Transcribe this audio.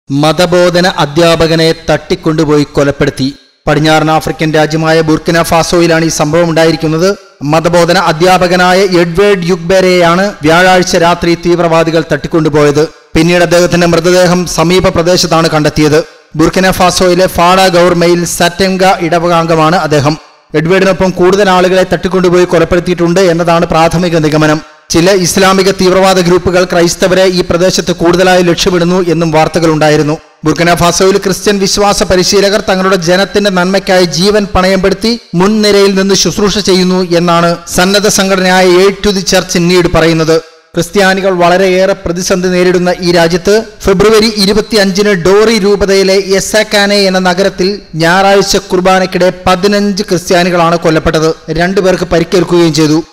മതബോധന അധ്യാപകനെ തട്ടിക്കൊണ്ടുപോയി കൊലപ്പെടുത്തി പടിഞ്ഞാറൻ ആഫ്രിക്കൻ രാജ്യമായ ബുർക്കിന ഫാസോയിലാണ് ഈ സംഭവം ഉണ്ടായിരിക്കുന്നത് മതബോധന അധ്യാപകനായ എഡ്വേർഡ് യുഗ്ബെരെയാണ് വ്യാഴാഴ്ച രാത്രി തീവ്രവാദികൾ തട്ടിക്കൊണ്ടുപോയത് പിന്നീട് അദ്ദേഹത്തിന്റെ മൃതദേഹം സമീപ പ്രദേശത്താണ് കണ്ടെത്തിയത് ബുർക്കിന ഫാസോയിലെ ഫാഡ ഗൗർമയിൽ സറ്റെങ്ക ഇടവകാംഗമാണ് അദ്ദേഹം എഡ്വേർഡിനൊപ്പം കൂടുതൽ ആളുകളെ തട്ടിക്കൊണ്ടുപോയി കൊലപ്പെടുത്തിയിട്ടുണ്ട് എന്നതാണ് പ്രാഥമിക നിഗമനം ചില ഇസ്ലാമിക തീവ്രവാദ ഗ്രൂപ്പുകൾ ക്രൈസ്തവരെ ഈ പ്രദേശത്ത് കൂടുതലായി ലക്ഷ്യമിടുന്നു എന്നും വാർത്തകളുണ്ടായിരുന്നു ബുർക്കിന ഫാസോയിൽ ക്രിസ്ത്യൻ വിശ്വാസ പരിശീലകർ തങ്ങളുടെ ജനത്തിന്റെ നന്മയ്ക്കായി ജീവൻ പണയം മുൻനിരയിൽ നിന്ന് ശുശ്രൂഷ ചെയ്യുന്നു എന്നാണ് സന്നദ്ധ സംഘടനയായ Aid to the Church in Need ക്രിസ്ത്യാനികൾ വളരെയേറെ പ്രതിസന്ധി നേരിടുന്ന ഈ രാജ്യത്ത് ഫെബ്രുവരി ഇരുപത്തിയഞ്ചിന് ഡോറി രൂപതയിലെ എസക്കാനെ എന്ന നഗരത്തിൽ ഞായറാഴ്ച കുർബാനയ്ക്കിടെ പതിനഞ്ച് ക്രിസ്ത്യാനികളാണ് കൊല്ലപ്പെട്ടത് രണ്ടുപേർക്ക് പരിക്കേൽക്കുകയും ചെയ്തു